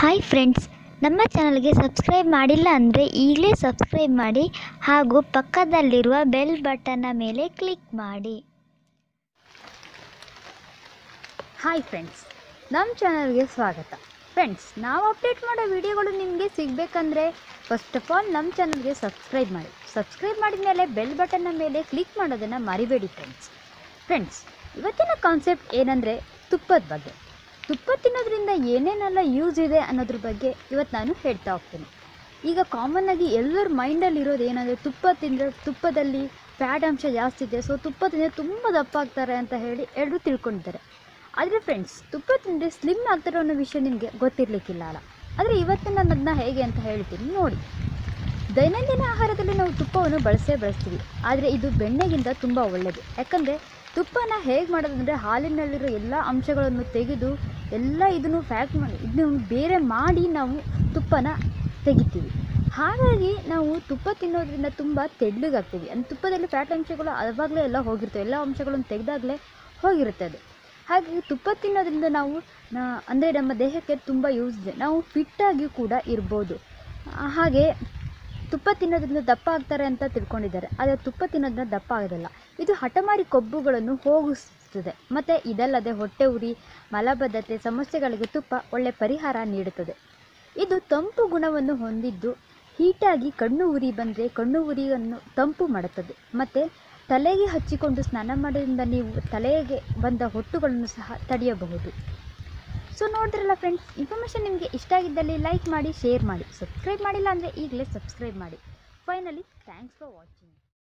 hi friends ನಮ್ಮ ಚಾನಲ್ಗೆ subscribe ಮಾಡಿಲ್ಲ ಅಂದರೆ ಈಗಲೇ ಸಬ್ಸ್ಕ್ರೈಬ್ ಮಾಡಿ ಹಾಗೂ ಪಕ್ಕದಲ್ಲಿರುವ ಬೆಲ್ ಬಟನ್ನ ಮೇಲೆ ಕ್ಲಿಕ್ ಮಾಡಿ ಹಾಯ್ ಫ್ರೆಂಡ್ಸ್ ನಮ್ಮ ಚಾನಲ್ಗೆ ಸ್ವಾಗತ ಫ್ರೆಂಡ್ಸ್ ನಾವು ಅಪ್ಡೇಟ್ ಮಾಡೋ ವಿಡಿಯೋಗಳು ನಿಮಗೆ ಸಿಗಬೇಕಂದ್ರೆ ಫಸ್ಟ್ ಆಫ್ ಆಲ್ ನಮ್ಮ ಚಾನಲ್ಗೆ ಸಬ್ಸ್ಕ್ರೈಬ್ ಮಾಡಿ ಸಬ್ಸ್ಕ್ರೈಬ್ ಮಾಡಿದ ಮೇಲೆ ಬೆಲ್ ಬಟನ್ನ ಮೇಲೆ ಕ್ಲಿಕ್ ಮಾಡೋದನ್ನು ಮರಿಬೇಡಿ ಫ್ರೆಂಡ್ಸ್ ಫ್ರೆಂಡ್ಸ್ ಇವತ್ತಿನ ಕಾನ್ಸೆಪ್ಟ್ ಏನಂದರೆ ತುಪ್ಪದ ಬಗ್ಗೆ ತುಪ್ಪ ತಿನ್ನೋದ್ರಿಂದ ಏನೇನೆಲ್ಲ ಯೂಸ್ ಇದೆ ಅನ್ನೋದ್ರ ಬಗ್ಗೆ ಇವತ್ತು ನಾನು ಹೇಳ್ತಾ ಹೋಗ್ತೀನಿ ಈಗ ಕಾಮನ್ನಾಗಿ ಎಲ್ಲರ ಮೈಂಡಲ್ಲಿ ಇರೋದು ಏನಂದರೆ ತುಪ್ಪ ತಿಂದರೆ ತುಪ್ಪದಲ್ಲಿ ಫ್ಯಾಟ್ ಅಂಶ ಜಾಸ್ತಿ ಇದೆ ಸೊ ತುಪ್ಪ ತಿಂದರೆ ತುಂಬ ದಪ್ಪ ಆಗ್ತಾರೆ ಅಂತ ಹೇಳಿ ಎಲ್ಲರೂ ತಿಳ್ಕೊಂಡಿದ್ದಾರೆ ಆದರೆ ಫ್ರೆಂಡ್ಸ್ ತುಪ್ಪ ತಿಂದರೆ ಸ್ಲಿಮ್ ಆಗ್ತಾರೆ ಅನ್ನೋ ವಿಷಯ ನಿಮಗೆ ಗೊತ್ತಿರಲಿಕ್ಕಿಲ್ಲ ಅಲ್ಲ ಆದರೆ ಇವತ್ತು ನಾನು ಅದನ್ನ ಹೇಗೆ ಅಂತ ಹೇಳ್ತೀನಿ ನೋಡಿ ದೈನಂದಿನ ಆಹಾರದಲ್ಲಿ ನಾವು ತುಪ್ಪವನ್ನು ಬಳಸೇ ಬಳಸ್ತೀವಿ ಆದರೆ ಇದು ಬೆಣ್ಣೆಗಿಂತ ತುಂಬ ಒಳ್ಳೆಯದು ಯಾಕಂದರೆ ತುಪ್ಪನ ಹೇಗೆ ಮಾಡೋದಂದರೆ ಹಾಲಿನಲ್ಲಿರೋ ಎಲ್ಲ ಅಂಶಗಳನ್ನು ತೆಗೆದು ಎಲ್ಲ ಇದನ್ನು ಫ್ಯಾಕ್ಟ್ ಮಾಡಿ ಇದನ್ನು ಬೇರೆ ಮಾಡಿ ನಾವು ತುಪ್ಪನ ತೆಗಿತೀವಿ ಹಾಗಾಗಿ ನಾವು ತುಪ್ಪ ತಿನ್ನೋದ್ರಿಂದ ತುಂಬ ತೆಳ್ಳಗಾಗ್ತೀವಿ ಅಂದರೆ ತುಪ್ಪದಲ್ಲಿ ಫ್ಯಾಟ್ ಅಂಶಗಳು ಆವಾಗಲೇ ಎಲ್ಲ ಹೋಗಿರ್ತವೆ ಎಲ್ಲ ಅಂಶಗಳನ್ನು ತೆಗೆದಾಗಲೇ ಹೋಗಿರುತ್ತೆ ಅದು ಹಾಗಾಗಿ ತುಪ್ಪ ತಿನ್ನೋದ್ರಿಂದ ನಾವು ಅಂದರೆ ನಮ್ಮ ದೇಹಕ್ಕೆ ತುಂಬ ಯೂಸ್ ಇದೆ ನಾವು ಫಿಟ್ಟಾಗಿ ಕೂಡ ಇರ್ಬೋದು ಆ, ಹಾಗೆ ತುಪ್ಪ ತಿನ್ನೋದ್ರಿಂದ ದಪ್ಪ ಆಗ್ತಾರೆ ಅಂತ ತಿಳ್ಕೊಂಡಿದ್ದಾರೆ ಆದರೆ ತುಪ್ಪ ತಿನ್ನೋದ್ರಿಂದ ದಪ್ಪ ಆಗೋದಿಲ್ಲ ಇದು ಹಠಮಾರಿ ಕೊಬ್ಬುಗಳನ್ನು ಹೋಗಿಸ್ತದೆ ಮತ್ತು ಇದಲ್ಲದೆ ಹೊಟ್ಟೆ ಉರಿ ಮಲಬದ್ಧತೆ ಸಮಸ್ಯೆಗಳಿಗೆ ತುಪ್ಪ ಒಳ್ಳೆ ಪರಿಹಾರ ನೀಡುತ್ತದೆ ಇದು ತಂಪು ಗುಣವನ್ನು ಹೊಂದಿದ್ದು ಹೀಟಾಗಿ ಕಣ್ಣು ಉರಿ ಬಂದರೆ ಕಣ್ಣು ಉರಿಯನ್ನು ತಂಪು ಮಾಡುತ್ತದೆ ಮತ್ತು ತಲೆಗೆ ಹಚ್ಚಿಕೊಂಡು ಸ್ನಾನ ಮಾಡೋದ್ರಿಂದ ನೀವು ತಲೆಗೆ ಬಂದ ಹೊಟ್ಟುಗಳನ್ನು ಸಹ ತಡೆಯಬಹುದು ಸೊ ನೋಡಿದ್ರಲ್ಲ ಫ್ರೆಂಡ್ಸ್ ಇನ್ಫಾರ್ಮೇಷನ್ ನಿಮಗೆ ಇಷ್ಟ ಆಗಿದ್ದಲ್ಲಿ ಲೈಕ್ ಮಾಡಿ ಶೇರ್ ಮಾಡಿ ಸಬ್ಸ್ಕ್ರೈಬ್ ಮಾಡಿಲ್ಲ ಅಂದರೆ ಈಗಲೇ ಸಬ್ಸ್ಕ್ರೈಬ್ ಮಾಡಿ ಫೈನಲಿ ಥ್ಯಾಂಕ್ಸ್ ಫಾರ್ ವಾಚಿಂಗ್